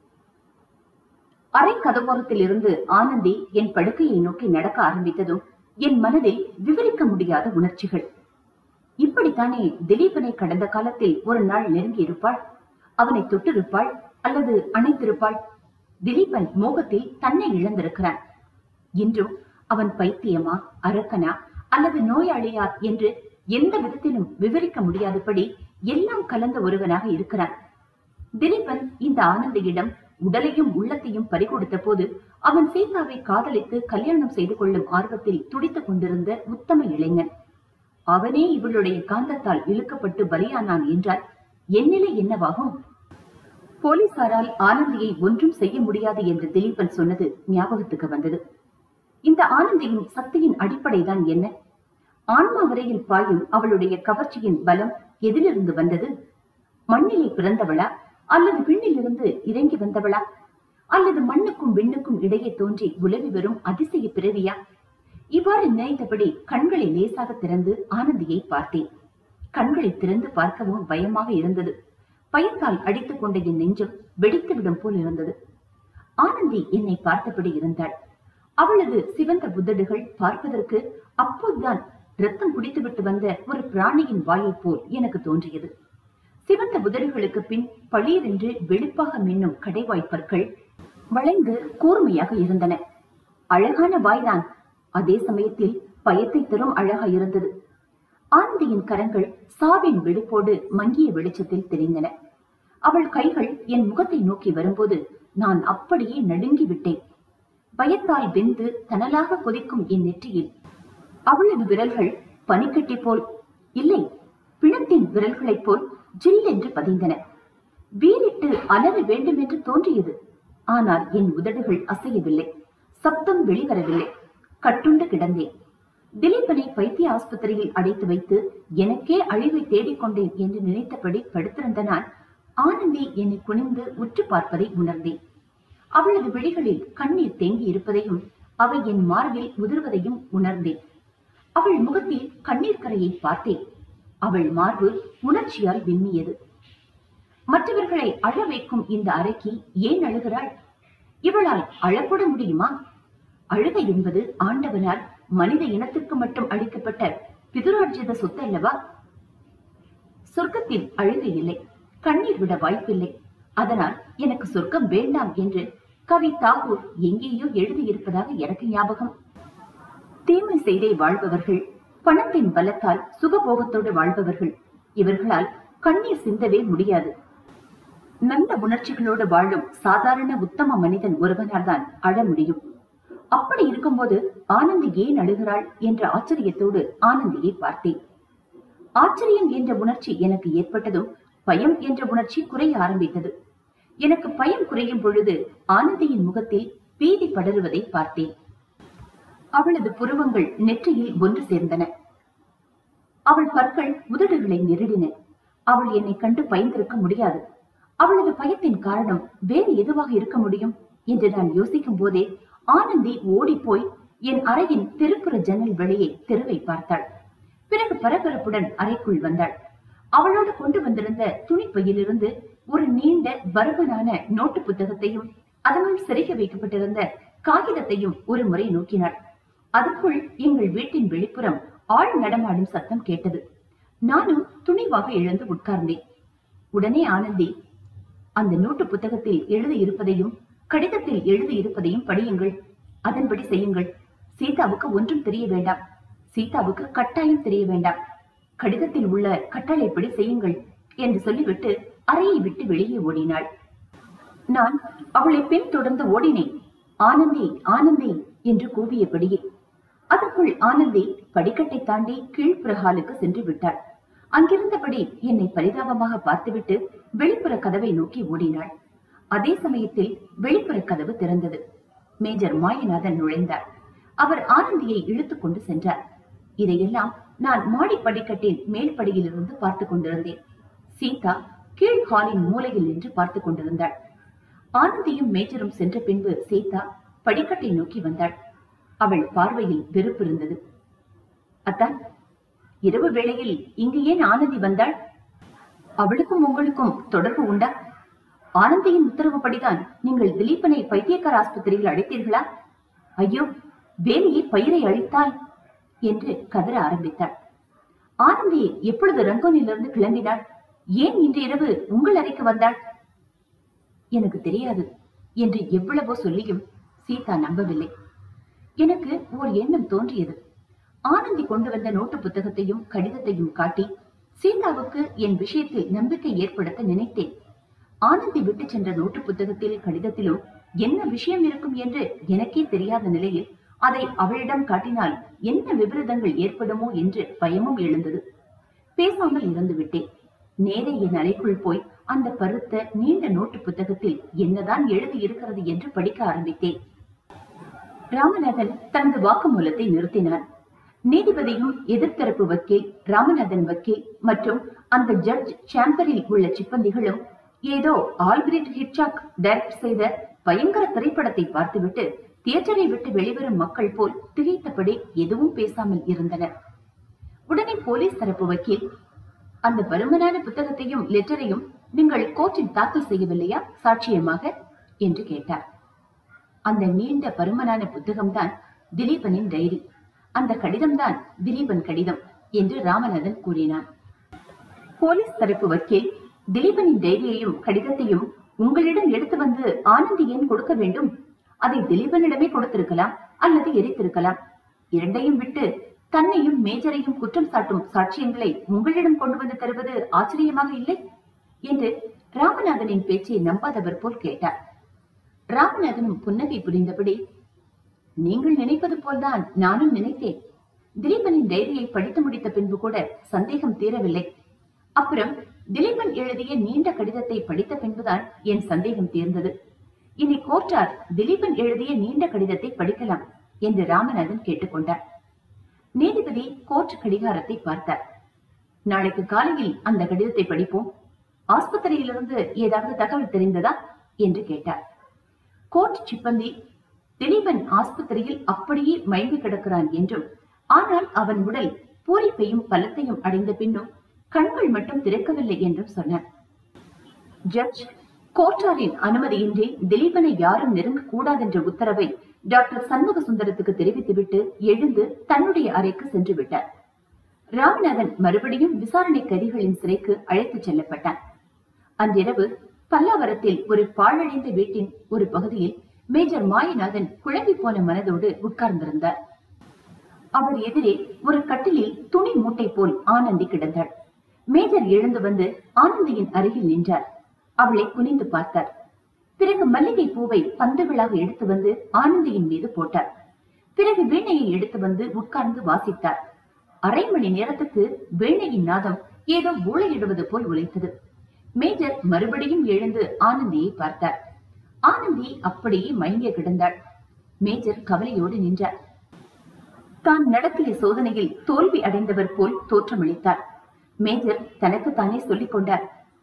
அறை கதவோரத்தில் இருந்து ஆனந்தி என் படுக்கையை நோக்கி நடக்க ஆரம்பித்ததும் என் மனதில் விவரிக்க முடியாத உணர்ச்சிகள் இப்படித்தானே திலீபனை கடந்த காலத்தில் ஒரு நாள் நெருங்கி இருப்பாள் அவனை தொட்டிருப்பாள் அல்லது அணைத்திருப்பாள் திலீபன் மோகத்தில் தன்னை இழந்திருக்கிறான் இன்றும் அவன் பைத்தியமா அரக்கனா அல்லது நோயாளியா என்று எந்த விதத்திலும் விவரிக்க முடியாதபடி எல்லாம் கலந்த ஒருவனாக இருக்கிறான் திலீபன் இந்த ஆனந்தியிடம் உடலையும் உள்ளத்தையும் பறிகொடுத்த போது அவன் சீதாவை காதலித்து கல்யாணம் செய்து கொள்ளும் ஆர்வத்தில் துடித்துக் கொண்டிருந்த உத்தம இளைஞன் அவனே இவளுடைய காந்தத்தால் இழுக்கப்பட்டு பலியானான் என்றால் என் நிலை என்னவாகும் போலீசாரால் ஆனந்தியை ஒன்றும் செய்ய முடியாது என்று திலீபன் சொன்னது ஞாபகத்துக்கு வந்தது இந்த ஆனந்தியின் சக்தியின் அடிப்படைதான் என்ன ஆன்மா வரையில் பாயும் அவளுடைய கவர்ச்சியின் பலம் எதிலிருந்து வந்தது மண்ணிலே பிறந்தவளா அல்லது விண்ணிலிருந்து இறங்கி வந்தவளா அல்லது மண்ணுக்கும் விண்ணுக்கும் இடையே தோன்றி உலவி வரும் அதிசய பிறவியா இவ்வாறு நினைத்தபடி கண்களை லேசாக திறந்து ஆனந்தியை பார்த்தேன் கண்களை திறந்து பார்க்கவும் பயமாக இருந்தது பயத்தால் அடித்துக் கொண்ட என் நெஞ்சம் வெடித்துவிடும் போல் இருந்தது ஆனந்தி என்னை பார்த்தபடி இருந்தாள் அவளது சிவந்த புத்தடுகள் பார்ப்பதற்கு அப்போதுதான் ரத்தம் குடித்துவிட்டு வந்த ஒரு பிராணியின் வாயைப் போல் எனக்கு தோன்றியது சிவந்த புதடுகளுக்கு பின் பளீரென்று வெளுப்பாக மின்னும் கடைவாய் பற்கள் வளைந்து கூர்மையாக இருந்தன அழகான வாய்தான் அதே சமயத்தில் பயத்தை தரும் அழகா இருந்தது ஆனந்தியின் கரங்கள் சாவின் வெளுப்போடு மங்கிய வெளிச்சத்தில் தெரிந்தன அவள் கைகள் என் முகத்தை நோக்கி வரும்போது நான் அப்படியே நடுங்கி விட்டேன் பயத்தால் வெந்து தனலாக கொதிக்கும் என் நெற்றியில் அவளது விரல்கள் பனிக்கட்டி போல் இல்லை பிணத்தின் விரல்களைப் போல் ஜில் என்று பதிந்தன வீறிட்டு அலற வேண்டும் என்று தோன்றியது ஆனால் என் உதடுகள் அசையவில்லை சப்தம் வெளிவரவில்லை கட்டுண்டு கிடந்தேன் திலீபனை பைத்திய ஆஸ்பத்திரியில் அடைத்து வைத்து எனக்கே அழிவை தேடிக்கொண்டேன் என்று நினைத்தபடி படுத்திருந்த நான் ஆனந்தி என்னை குனிந்து உற்று பார்ப்பதை உணர்ந்தேன் அவளது விழிகளில் கண்ணீர் தேங்கி இருப்பதையும் அவை என் மார்பில் உதிர்வதையும் உணர்ந்தேன் அவள் முகத்தில் கண்ணீர் கரையை பார்த்தேன் அவள் மார்பு உணர்ச்சியால் விம்மியது மற்றவர்களை அழ வைக்கும் இந்த அறைக்கு ஏன் அழுகிறாள் இவளால் அழக்கூட முடியுமா அழுகை என்பது ஆண்டவனால் மனித இனத்துக்கு மட்டும் அளிக்கப்பட்ட பிதுரார்ஜித சொத்து அல்லவா சொர்க்கத்தில் அழுகை இல்லை கண்ணீர் விட வாய்ப்பில்லை அதனால் எனக்கு சொர்க்கம் வேண்டாம் என்று கவி தாகூர் எங்கேயோ எழுதியிருப்பதாக எனக்கு ஞாபகம் தீமை செய்தே வாழ்பவர்கள் பணத்தின் பலத்தால் சுகபோகத்தோடு வாழ்பவர்கள் இவர்களால் கண்ணீர் சிந்தவே முடியாது நல்ல உணர்ச்சிகளோடு வாழும் சாதாரண உத்தம மனிதன் ஒருவனால் தான் அழ முடியும் அப்படி இருக்கும்போது ஆனந்தி ஏன் அழுகிறாள் என்ற ஆச்சரியத்தோடு ஆனந்தியை பார்த்தேன் ஆச்சரியம் என்ற உணர்ச்சி எனக்கு ஏற்பட்டதும் பயம் என்ற உணர்ச்சி குறைய ஆரம்பித்தது எனக்கு பயம் குறையும் பொழுது ஆனந்தியின் முகத்தில் பீதி படருவதை பார்த்தேன் அவளது புருவங்கள் நெற்றியில் ஒன்று சேர்ந்தன அவள் பற்கள் உதடுகளை நெருடின அவள் என்னை கண்டு பயந்திருக்க முடியாது அவளது பயத்தின் காரணம் வேறு எதுவாக இருக்க முடியும் என்று நான் யோசிக்கும் போதே ஆனந்தி ஓடிப்போய் என் அறையின் திருப்புற ஜன்னல் வெளியே தெருவை பார்த்தாள் பிறகு பரபரப்புடன் அறைக்குள் வந்தாள் அவளோடு கொண்டு வந்திருந்த துணிப்பையிலிருந்து ஒரு நீண்ட பருமனான நோட்டு புத்தகத்தையும் அதனுள் சிறைக்க வைக்கப்பட்டிருந்த காகிதத்தையும் ஒரு முறை நோக்கினாள் அதுக்குள் எங்கள் வீட்டின் வெளிப்புறம் ஆள் நடமாடும் சத்தம் கேட்டது நானும் துணிவாக எழுந்து உட்கார்ந்தேன் உடனே ஆனந்தி அந்த நோட்டு புத்தகத்தில் எழுதி இருப்பதையும் கடிதத்தில் எழுதி இருப்பதையும் படியுங்கள் அதன்படி செய்யுங்கள் சீதாவுக்கு ஒன்றும் தெரிய வேண்டாம் சீதாவுக்கு கட்டாயம் தெரிய வேண்டாம் கடிதத்தில் உள்ள கட்டளைப்படி செய்யுங்கள் என்று சொல்லிவிட்டு அறையை விட்டு வெளியே ஓடினாள் நான் அவளை பின் தொடர்ந்து ஓடினேன் ஆனந்தி ஆனந்தி என்று கூவியபடியே அதற்குள் ஆனந்தி படிக்கட்டை தாண்டி கீழ்ப்புறஹாலுக்கு சென்று விட்டாள் அங்கிருந்தபடி என்னை பரிதாபமாக பார்த்துவிட்டு வெளிப்புற கதவை நோக்கி ஓடினாள் அதே சமயத்தில் வெளிப்புற கதவு திறந்தது மேஜர் மாயநாதன் நுழைந்தார் அவர் ஆனந்தியை இழுத்துக் கொண்டு சென்றார் இதையெல்லாம் நான் மாடி படிக்கட்டின் மேல் படியிலிருந்து பார்த்துக் கொண்டிருந்தேன் சீதா கீழ் ஹாலின் மூலையில் நின்று பார்த்துக் கொண்டிருந்தாள் ஆனந்தியும் மேஜரும் சென்ற பின்பு சீதா படிக்கட்டை நோக்கி வந்தாள் அவள் பார்வையில் வெறுப்பு இருந்தது அத்தான் இரவு வேளையில் இங்கு ஏன் ஆனந்தி வந்தாள் அவளுக்கும் உங்களுக்கும் தொடர்பு உண்டா ஆனந்தியின் உத்தரவுப்படிதான் நீங்கள் திலீபனை பைத்தியக்கார ஆஸ்பத்திரியில் அழைத்தீர்களா ஐயோ வேலையை பயிரை அழித்தாய் என்று கதற ஆரம்பித்தாள் ஆனந்தி எப்பொழுது ரங்கோனிலிருந்து கிளம்பினாள் ஏன் இன்று இரவு உங்கள் அறைக்கு வந்தாள் எனக்கு தெரியாது என்று எவ்வளவோ சொல்லியும் சீதா நம்பவில்லை எனக்கு ஓர் எண்ணம் தோன்றியது ஆனந்தி கொண்டு வந்த நோட்டு புத்தகத்தையும் கடிதத்தையும் காட்டி சீதாவுக்கு என் விஷயத்தில் நம்பிக்கை ஏற்படுத்த நினைத்தேன் ஆனந்தி விட்டு சென்ற நோட்டு புத்தகத்தில் கடிதத்திலும் என்ன விஷயம் இருக்கும் என்று எனக்கே தெரியாத நிலையில் அதை அவளிடம் காட்டினால் என்ன விபரீதங்கள் ஏற்படுமோ என்று பயமும் எழுந்தது பேசாமல் இருந்து விட்டேன் நேரே என் அறைக்குள் போய் அந்த பருத்த நீண்ட நோட்டு புத்தகத்தில் என்னதான் எழுதி இருக்கிறது என்று படிக்க ஆரம்பித்தேன் ராமநாதன் தனது வாக்குமூலத்தை நிறுத்தினார் நீதிபதியும் எதிர்த்தரப்பு வக்கீல் ராமநாதன் வக்கீல் மற்றும் அந்த ஜட்ஜ் சாம்பரில் உள்ள சிப்பந்திகளும் ஏதோ ஆல்பிரேட் ஹிட்சாக் டைரக்ட் செய்த பயங்கர திரைப்படத்தை பார்த்துவிட்டு தியேட்டரை விட்டு வெளிவரும் மக்கள் போல் திகைத்தபடி எதுவும் பேசாமல் இருந்தனர் உடனே போலீஸ் தரப்பு வக்கீல் அந்த பருமனான புத்தகத்தையும் லெட்டரையும் நீங்கள் கோர்ட்டில் தாக்கல் செய்யவில்லையா சாட்சியமாக என்று கேட்டார் அந்த நீண்ட பருமனான புத்தகம்தான் திலீபனின் டைரி அந்த கடிதம்தான் திலீபன் கடிதம் என்று ராமநாதன் கூறினான் போலீஸ் தரப்பு வக்கீல் திலீபனின் டைரியையும் கடிதத்தையும் உங்களிடம் எடுத்து வந்து ஆனந்தி ஏன் கொடுக்க வேண்டும் அதை திலீபனிடமே கொடுத்திருக்கலாம் அல்லது எரித்திருக்கலாம் இரண்டையும் விட்டு தன்னையும் மேஜரையும் குற்றம் சாட்டும் சாட்சியங்களை உங்களிடம் கொண்டு வந்து தருவது ஆச்சரியமாக இல்லை என்று ராமநாதனின் பேச்சை நம்பாதவர் போல் கேட்டார் ராமநாதனும் புன்னகை புரிந்தபடி நீங்கள் நினைப்பது போல்தான் நானும் நினைத்தேன் திலீபனின் டைரியை படித்து முடித்த பின்பு கூட சந்தேகம் தீரவில்லை அப்புறம் திலீபன் எழுதிய நீண்ட கடிதத்தை படித்த பின்புதான் என் சந்தேகம் தீர்ந்தது இனி கோர்ட்டார் திலீபன் எழுதிய நீண்ட கடிதத்தை படிக்கலாம் என்று ராமநாதன் கேட்டுக்கொண்டார் நீதிபதி கோர்ட் கடிகாரத்தை பார்த்தார் நாளைக்கு காலையில் அந்த கடிதத்தை படிப்போம் ஆஸ்பத்திரியிலிருந்து ஏதாவது தகவல் தெரிந்ததா என்று கேட்டார் கோர்ட் சிப்பந்தி திலீபன் ஆஸ்பத்திரியில் அப்படியே மயங்கி கிடக்கிறான் என்றும் ஆனால் அவன் உடல் பூரிப்பையும் பலத்தையும் அடைந்த பின்னும் கண்கள் மட்டும் திறக்கவில்லை என்றும் சொன்னார் ஜட்ஜ் கோர்ட்டாரின் அனுமதியின்றி திலீபனை யாரும் நெருங்க கூடாதென்ற உத்தரவை டாக்டர் சண்முக சுந்தரத்துக்கு தெரிவித்துவிட்டு எழுந்து தன்னுடைய அறைக்கு சென்று விட்டார் ராமநாதன் மறுபடியும் விசாரணை கைதிகளின் சிறைக்கு அழைத்துச் செல்லப்பட்டான் அன்றிரவு பல்லாவரத்தில் ஒரு பாழடைந்த வீட்டின் ஒரு பகுதியில் மேஜர் மாயநாதன் குழம்பி போன மனதோடு உட்கார்ந்திருந்தார் அவர் எதிரே ஒரு கட்டிலில் துணி மூட்டை போல் ஆனந்தி கிடந்தாள் மேஜர் எழுந்து வந்து ஆனந்தியின் அருகில் நின்றார் அவளை குனிந்து பார்த்தார் பிறகு மல்லிகை பூவை பந்துகளாக எடுத்து வந்து ஆனந்தியின் மீது போட்டார் பிறகு வீணையை எடுத்து வந்து உட்கார்ந்து வாசித்தார் அரை மணி நேரத்துக்கு வீணையின் நாதம் ஏதோ ஊழையிடுவது போல் உழைத்தது மேஜர் மறுபடியும் எழுந்து ஆனந்தியை பார்த்தார் ஆனந்தி அப்படியே மயங்கிய கிடந்தாள் மேஜர் கவலையோடு நின்றார் தான் நடத்திய சோதனையில் தோல்வி அடைந்தவர் போல் தோற்றமளித்தார் மேஜர் தனக்கு தானே சொல்லிக் கொண்டார்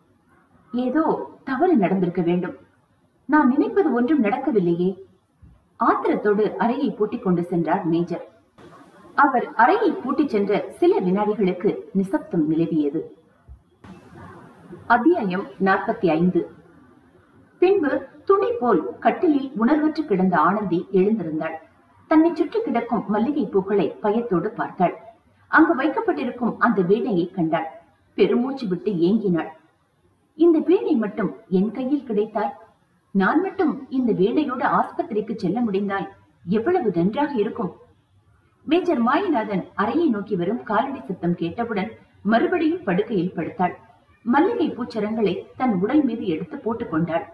ஏதோ தவறு நடந்திருக்க வேண்டும் நான் நினைப்பது ஒன்றும் நடக்கவில்லையே ஆத்திரத்தோடு அறையை பூட்டிக் கொண்டு சென்றார் மேஜர் அவர் அறையை பூட்டிச் சென்ற சில வினாடிகளுக்கு நிசப்தம் நிலவியது அத்தியாயம் நாற்பத்தி ஐந்து பின்பு துணி போல் கட்டிலில் உணர்வற்று கிடந்த ஆனந்தி எழுந்திருந்தாள் தன்னை சுற்றி கிடக்கும் மல்லிகை பூக்களை பயத்தோடு பார்த்தாள் அங்கு வைக்கப்பட்டிருக்கும் அந்த வீணையை கண்டாள் பெருமூச்சு விட்டு ஏங்கினாள் இந்த வீணை மட்டும் என் கையில் கிடைத்தால் நான் மட்டும் இந்த வீணையோடு ஆஸ்பத்திரிக்கு செல்ல முடிந்தால் எவ்வளவு நன்றாக இருக்கும் மேஜர் மாயநாதன் அறையை நோக்கி வரும் காலடி சத்தம் கேட்டவுடன் மறுபடியும் படுக்கையில் படுத்தாள் மல்லிகை பூச்சரங்களை தன் உடல் மீது எடுத்து போட்டுக் கொண்டாள்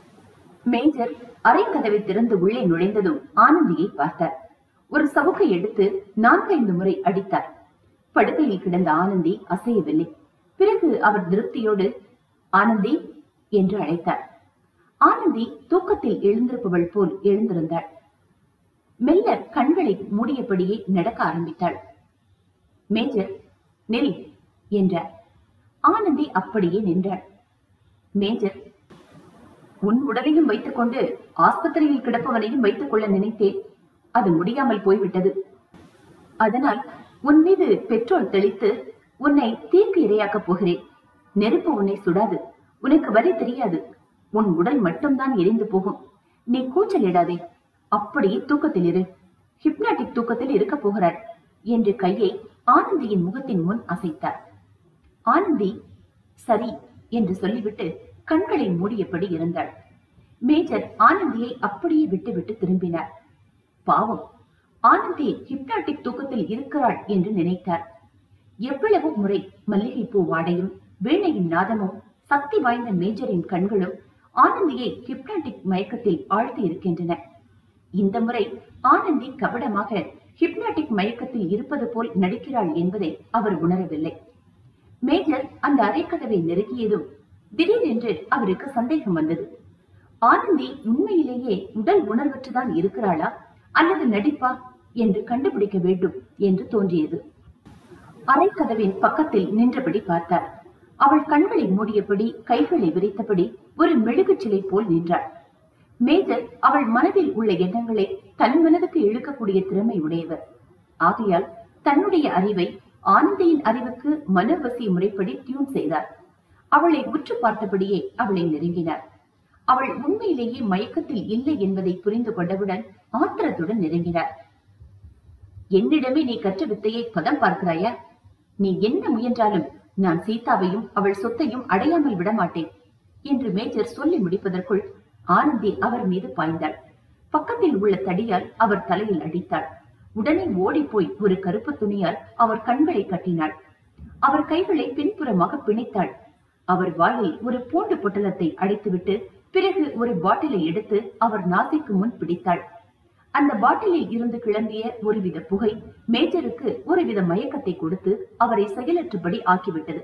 மேஜர் அறை கதவை திறந்து உள்ளே நுழைந்ததும் ஆனந்தியை பார்த்தார் ஒரு சவுக்கை எடுத்து நான்கைந்து முறை அடித்தார் படுக்கையில் கிடந்த ஆனந்தி அசையவில்லை பிறகு அவர் திருப்தியோடு ஆனந்தி என்று அழைத்தார் ஆனந்தி தூக்கத்தில் எழுந்திருப்பவள் போல் எழுந்திருந்தாள் மெல்ல கண்களை மூடியபடியே நடக்க ஆரம்பித்தாள் மேஜர் நெல் என்றார் ஆனந்தி அப்படியே நின்றாள் மேஜர் உன் உடலையும் வைத்துக் கொண்டு ஆஸ்பத்திரியில் கிடப்பவனையும் வைத்துக் கொள்ள நினைத்தேன் அது முடியாமல் போய்விட்டது அதனால் உன் மீது பெட்ரோல் தெளித்து உன்னை தீர்க்கு இரையாக்கப் போகிறேன் நெருப்பு உன்னை சுடாது உனக்கு வலி தெரியாது உன் உடல் மட்டும்தான் எரிந்து போகும் நீ கூச்சலிடாதே அப்படியே தூக்கத்தில் இரு ஹிப்னாட்டிக் தூக்கத்தில் இருக்க போகிறாள் என்று கையை ஆனந்தியின் முகத்தின் முன் அசைத்தார் ஆனந்தி சரி என்று சொல்லிவிட்டு கண்களை மூடியபடி இருந்தாள் மேஜர் ஆனந்தியை அப்படியே விட்டுவிட்டு திரும்பினார் பாவம் ஆனந்தி ஹிப்னாட்டிக் தூக்கத்தில் இருக்கிறாள் என்று நினைத்தார் எவ்வளவு முறை மல்லிகை பூ வாடையும் வீணையின் நாதமும் சக்தி வாய்ந்த மேஜரின் கண்களும் ஆனந்தியை ஹிப்னாட்டிக் மயக்கத்தில் ஆழ்த்தி இருக்கின்றன இந்த முறை ஆனந்தி கபடமாக ஹிப்னாட்டிக் மயக்கத்தில் இருப்பது போல் நடிக்கிறாள் என்பதை அவர் உணரவில்லை மேஜர் அந்த அறைக்கதவை நெருங்கியதும் திடீரென்று அவருக்கு சந்தேகம் வந்தது ஆனந்தி உண்மையிலேயே உடல் உணர்வற்றுதான் இருக்கிறாளா அல்லது நடிப்பா என்று கண்டுபிடிக்க வேண்டும் என்று தோன்றியது அறைக்கதவின் பக்கத்தில் நின்றபடி பார்த்தார் அவள் கண்களை மூடியபடி கைகளை விரித்தபடி ஒரு மெழுகுச் சிலை போல் நின்றாள் மேஜர் அவள் மனதில் உள்ள எண்ணங்களை தன் மனதுக்கு இழுக்கக்கூடிய திறமை உடையவர் ஆகையால் தன்னுடைய அறிவை ஆனந்தியின் அறிவுக்கு மனவசிய முறைப்படி டியூன் செய்தார் அவளை உற்று பார்த்தபடியே அவளை நெருங்கினார் அவள் உண்மையிலேயே மயக்கத்தில் இல்லை என்பதை புரிந்து கொண்டவுடன் ஆத்திரத்துடன் நெருங்கினார் என்னிடமே நீ கற்ற வித்தையை பதம் பார்க்கிறாயா நீ என்ன முயன்றாலும் நான் சீதாவையும் அவள் சொத்தையும் அடையாமல் விடமாட்டேன் என்று மேஜர் சொல்லி முடிப்பதற்குள் ஆனந்தி அவர் மீது பாய்ந்தாள் பக்கத்தில் உள்ள தடியால் அவர் தலையில் அடித்தாள் உடனே ஓடிப்போய் ஒரு கருப்பு துணியால் அவர் கண்களை கட்டினாள் அவர் கைகளை பின்புறமாக பிணைத்தாள் அவர் வாயில் ஒரு பூண்டு பொட்டலத்தை அடைத்துவிட்டு பிறகு ஒரு பாட்டிலை எடுத்து அவர் நாசிக்கு முன் பிடித்தாள் அந்த பாட்டிலில் இருந்து கிளம்பிய ஒருவித புகை மேஜருக்கு ஒருவித மயக்கத்தை கொடுத்து அவரை செயலற்றபடி ஆக்கிவிட்டது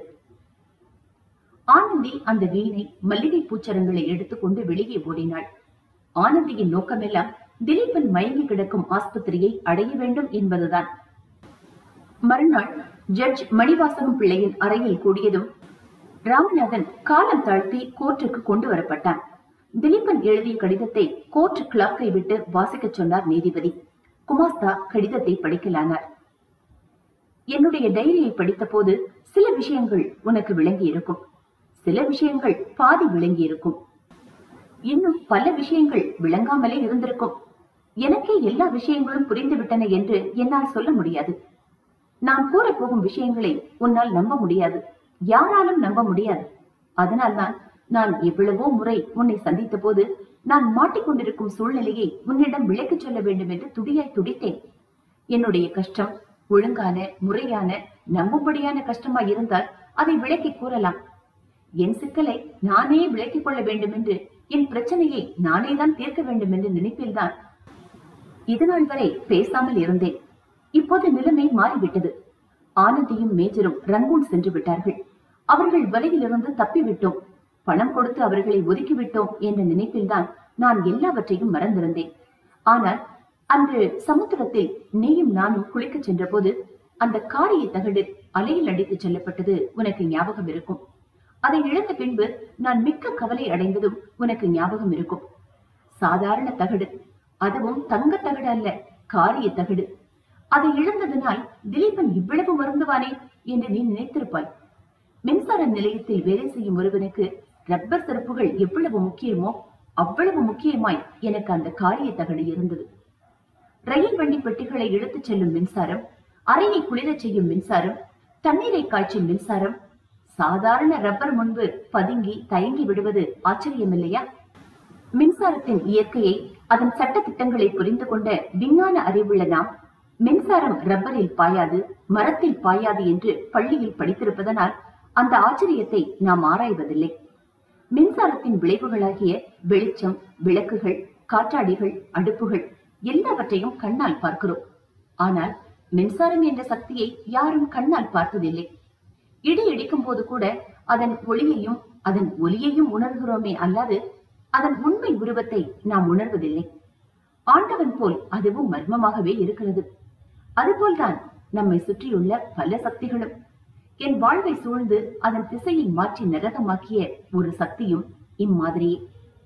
ஆனந்தி அந்த வீணை மல்லிகை பூச்சரங்களை எடுத்துக்கொண்டு வெளியே ஓடினாள் ஆனந்தியின் நோக்கமெல்லாம் திலீபன் மயங்கி கிடக்கும் ஆஸ்பத்திரியை அடைய வேண்டும் என்பதுதான் மறுநாள் ஜட்ஜ் மணிவாசகம் பிள்ளையின் அறையில் கூடியதும் ராமநாதன் காலம் தாழ்த்தி கோர்ட்டுக்கு கொண்டு வரப்பட்டான் திலீபன் எழுதிய கடிதத்தை கோர்ட் கிளாக்கை விட்டு வாசிக்கச் சொன்னார் நீதிபதி குமாஸ்தா கடிதத்தை படிக்கலானார் என்னுடைய டைரியை படித்தபோது சில விஷயங்கள் உனக்கு விளங்கி இருக்கும் சில விஷயங்கள் பாதி விளங்கி இருக்கும் இன்னும் பல விஷயங்கள் விளங்காமலே இருந்திருக்கும் எனக்கே எல்லா விஷயங்களும் புரிந்துவிட்டன என்று என்னால் சொல்ல முடியாது நான் கூறப் போகும் விஷயங்களை உன்னால் நம்ப முடியாது யாராலும் நம்ப முடியாது அதனால்தான் நான் எவ்வளவோ முறை உன்னை சந்தித்த போது நான் மாட்டிக்கொண்டிருக்கும் சூழ்நிலையை உன்னிடம் விளக்கிச் சொல்ல வேண்டும் என்று துடியாய் துடித்தேன் என்னுடைய கஷ்டம் ஒழுங்கான முறையான நம்பும்படியான கஷ்டமா இருந்தால் அதை விளக்கி கூறலாம் என் சிக்கலை நானே விளக்கிக் கொள்ள வேண்டும் என்று என் பிரச்சனையை நானே தான் தீர்க்க வேண்டும் என்று நினைப்பில்தான் இதுநாள் வரை பேசாமல் இருந்தேன் இப்போது நிலைமை மாறிவிட்டது ஆனந்தியும் மேஜரும் ரங்கூன் சென்று விட்டார்கள் அவர்கள் வலையிலிருந்து தப்பிவிட்டோம் பணம் கொடுத்து அவர்களை ஒதுக்கிவிட்டோம் என்ற நினைப்பில்தான் நான் எல்லாவற்றையும் மறந்திருந்தேன் ஆனால் அன்று சமுத்திரத்தில் நீயும் நானும் குளிக்கச் சென்றபோது அந்த காரிய தகடு அலையில் அடித்துச் செல்லப்பட்டது உனக்கு ஞாபகம் இருக்கும் அதை இழந்த பின்பு நான் மிக்க கவலை அடைந்ததும் உனக்கு ஞாபகம் இருக்கும் சாதாரண தகடு அதுவும் தங்க தகடு அல்ல காரிய தகடு அதை இழந்ததனால் திலீபன் இவ்வளவு வருந்துவானே என்று நீ நினைத்திருப்பாய் மின்சார நிலையத்தில் வேலை செய்யும் ஒருவனுக்கு ரப்பர் செருப்புகள் எவ்வளவு முக்கியமோ அவ்வளவு முக்கியமாய் எனக்கு அந்த காரிய தகடு இருந்தது ரயில் வண்டி பெட்டிகளை இழுத்துச் செல்லும் மின்சாரம் அறையை குளிரச் செய்யும் மின்சாரம் தண்ணீரை காய்ச்சும் மின்சாரம் சாதாரண ரப்பர் முன்பு பதுங்கி தயங்கி விடுவது ஆச்சரியமில்லையா மின்சாரத்தின் இயற்கையை அதன் சட்ட திட்டங்களை புரிந்து கொண்ட விஞ்ஞான அறிவுள்ள நாம் மின்சாரம் ரப்பரில் பாயாது மரத்தில் பாயாது என்று பள்ளியில் படித்திருப்பதனால் அந்த ஆச்சரியத்தை நாம் ஆராய்வதில்லை மின்சாரத்தின் விளைவுகளாகிய வெளிச்சம் விளக்குகள் காற்றாடிகள் அடுப்புகள் எல்லாவற்றையும் கண்ணால் பார்க்கிறோம் ஆனால் மின்சாரம் என்ற சக்தியை யாரும் கண்ணால் பார்த்ததில்லை இடி இடிக்கும் போது கூட அதன் ஒளியையும் அதன் ஒலியையும் உணர்கிறோமே அல்லாது அதன் உண்மை உருவத்தை நாம் உணர்வதில்லை ஆண்டவன் போல் அதுவும் மர்மமாகவே இருக்கிறது அதுபோல்தான் நம்மை சுற்றியுள்ள பல சக்திகளும் என் வாழ்வை சூழ்ந்து அதன் திசையை மாற்றி நரகமாக்கிய ஒரு சக்தியும் இம்மாதிரியே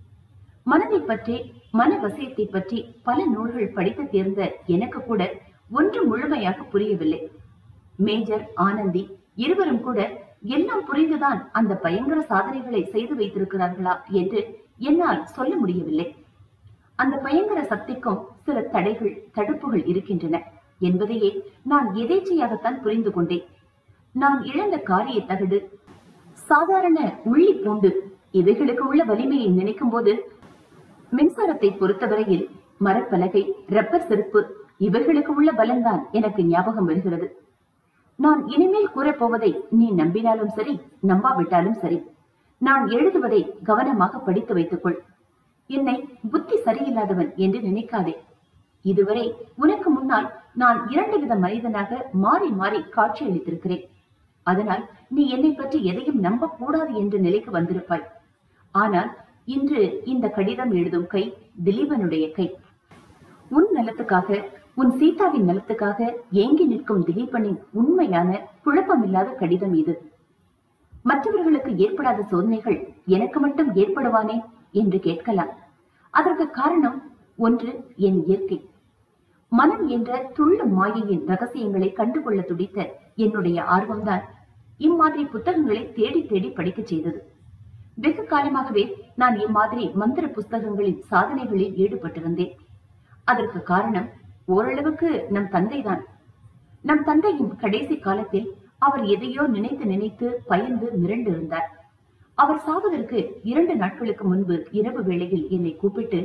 மனதை பற்றி மன வசியத்தை பற்றி பல நூல்கள் படித்து தேர்ந்த எனக்கு கூட ஒன்று முழுமையாக புரியவில்லை மேஜர் ஆனந்தி இருவரும் கூட எல்லாம் புரிந்துதான் அந்த பயங்கர சாதனைகளை செய்து வைத்திருக்கிறார்களா என்று என்னால் சொல்ல முடியவில்லை அந்த பயங்கர சக்திக்கும் சில தடைகள் தடுப்புகள் இருக்கின்றன என்பதையே நான் எதேச்சையாகத்தான் புரிந்து கொண்டேன் நான் இழந்த காரிய தகடு சாதாரண உள்ளி பூண்டு இவைகளுக்கு உள்ள வலிமையை நினைக்கும் போது மின்சாரத்தை பொறுத்தவரையில் மரப்பலகை ரப்பர் செருப்பு இவைகளுக்கு உள்ள பலன்தான் எனக்கு ஞாபகம் வருகிறது நான் இனிமேல் கூறப்போவதை நீ நம்பினாலும் சரி நம்பாவிட்டாலும் சரி நான் எழுதுவதை கவனமாக படித்து வைத்துக்கொள் என்னை புத்தி சரியில்லாதவன் என்று நினைக்காதே இதுவரை உனக்கு முன்னால் நான் இரண்டு வித மனிதனாக மாறி மாறி காட்சியளித்திருக்கிறேன் அதனால் நீ என்னை பற்றி எதையும் நம்ப கூடாது என்ற நிலைக்கு வந்திருப்பாய் ஆனால் இன்று இந்த கடிதம் எழுதும் கை திலீபனுடைய கை உன் நலத்துக்காக உன் சீதாவின் நலத்துக்காக ஏங்கி நிற்கும் திலீபனின் உண்மையான குழப்பமில்லாத கடிதம் இது மற்றவர்களுக்கு ஏற்படாத சோதனைகள் எனக்கு மட்டும் ஏற்படுவானே என்று கேட்கலாம் அதற்கு காரணம் ஒன்று என் இயற்கை மனம் என்ற துள்ளும் மாயையின் ரகசியங்களை கண்டுகொள்ள துடித்த என்னுடைய ஆர்வம்தான் இம்மாதிரி புத்தகங்களை தேடி தேடி படிக்கச் செய்தது வெகு காலமாகவே நான் இம்மாதிரி மந்திர புஸ்தகங்களின் சாதனைகளில் ஈடுபட்டிருந்தேன் அதற்கு காரணம் ஓரளவுக்கு நம் தந்தைதான் நம் தந்தையின் கடைசி காலத்தில் அவர் எதையோ நினைத்து நினைத்து பயந்து மிரண்டு இருந்தார் அவர் சாவதற்கு இரண்டு நாட்களுக்கு முன்பு இரவு வேளையில் என்னை கூப்பிட்டு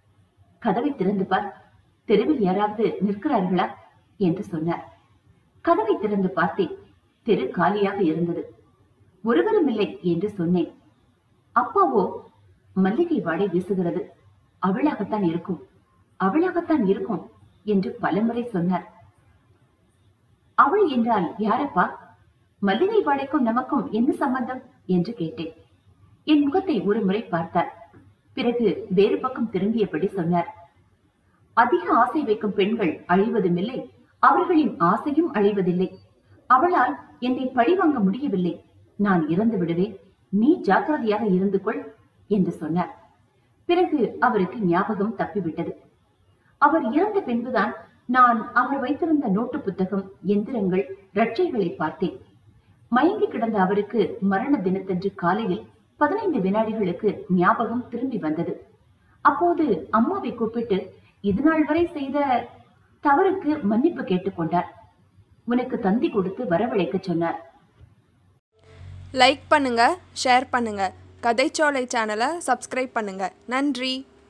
கதவை திறந்து பார் தெருவில் யாராவது நிற்கிறார்களா என்று சொன்னார் கதவை திறந்து பார்த்தேன் தெரு காலியாக இருந்தது ஒருவரும் இல்லை என்று சொன்னேன் அப்பாவோ மல்லிகை வாடை வீசுகிறது அவளாகத்தான் இருக்கும் அவளாகத்தான் இருக்கும் என்று பலமுறை சொன்னார் அவள் என்றால் யாரப்பா மல்லிகை வாடைக்கும் நமக்கும் என்ன சம்பந்தம் என்று கேட்டேன் என் முகத்தை ஒரு முறை பார்த்தார் பிறகு வேறு பக்கம் திரும்பியபடி சொன்னார் அதிக ஆசை வைக்கும் பெண்கள் அழிவதுமில்லை அவர்களின் ஆசையும் அழிவதில்லை அவளால் என்னை பழிவாங்க முடியவில்லை நான் இறந்து விடுவேன் நீ ஜாக்கிரதையாக இருந்து கொள் என்று சொன்னார் பிறகு அவருக்கு ஞாபகம் தப்பிவிட்டது அவர் இறந்த பின்புதான் நான் அவர் வைத்திருந்த நோட்டு புத்தகம் எந்திரங்கள் ரட்சைகளை பார்த்தேன் மயங்கி கிடந்த அவருக்கு மரண தினத்தன்று காலையில் பதினைந்து வினாடிகளுக்கு ஞாபகம் திரும்பி வந்தது அப்போது அம்மாவை கூப்பிட்டு இது நாள் வரை செய்த தவறுக்கு மன்னிப்பு கேட்டுக்கொண்டார் உனக்கு தந்தி கொடுத்து வரவழைக்க சொன்னார் லைக் பண்ணுங்க ஷேர் பண்ணுங்க கதைச்சோலை சேனலை சப்ஸ்கிரைப் பண்ணுங்க நன்றி